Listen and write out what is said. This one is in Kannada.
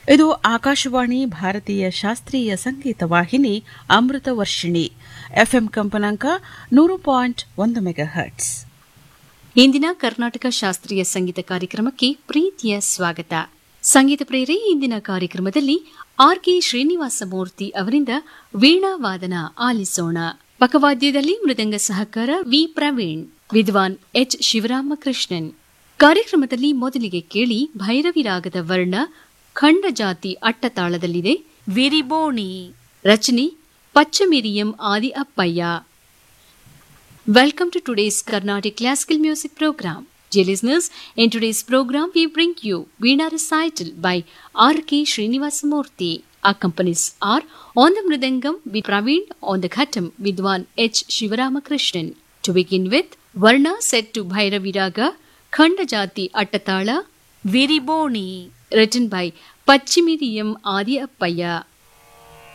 ಇದು ಆಕಾಶವಾಣಿ ಭಾರತೀಯ ಶಾಸ್ತ್ರೀಯ ಸಂಗೀತ ವಾಹಿನಿ ಅಮೃತ ವರ್ಷಿಣಿ ಎಫ್ಎಂ ಕಂಪನಾಂಕ ನೂರು ಪಾಯಿಂಟ್ ಒಂದು ಮೆಗಾ ಹರ್ಟ್ಸ್ ಇಂದಿನ ಕರ್ನಾಟಕ ಶಾಸ್ತ್ರೀಯ ಸಂಗೀತ ಕಾರ್ಯಕ್ರಮಕ್ಕೆ ಪ್ರೀತಿಯ ಸ್ವಾಗತ ಸಂಗೀತ ಪ್ರೇರಿ ಇಂದಿನ ಕಾರ್ಯಕ್ರಮದಲ್ಲಿ ಆರ್ ಕೆ ಶ್ರೀನಿವಾಸ ಮೂರ್ತಿ ಅವರಿಂದ ವೀಣಾ ವಾದನ ಆಲಿಸೋಣ ಪಕವಾದ್ಯದಲ್ಲಿ ಮೃದಂಗ ಸಹಕಾರ ವಿ ಪ್ರವೀಣ್ ವಿದ್ವಾನ್ ಎಚ್ ಶಿವರಾಮಕೃಷ್ಣನ್ ಕಾರ್ಯಕ್ರಮದಲ್ಲಿ ಮೊದಲಿಗೆ ಕೇಳಿ ಭೈರವಿ ರಾಗದ ವರ್ಣ ಖಂಡ ಜಾತಿ ಅಟ್ಟತಾಳದಲ್ಲಿದೆ ವಿರಿಬೋಣಿ ರಚನೆ ಪಚ್ಚಮಿರಿಯಂ ಆದಿ ಅಪ್ಪಯ್ಯ Welcome to today's Carnatic Classical Music Program. Dear listeners, in today's program we bring you Veena recital by R.K. Srinivasamurthy. Accompanies are on the Mridangam with Praveen, on the Khatam Vidwan H. Shivaramakrishnan. To begin with, Varna set to Bhairavi Raga, Khandajati Attatala, Viriboni, written by Pachimiriyam Adi Appaya.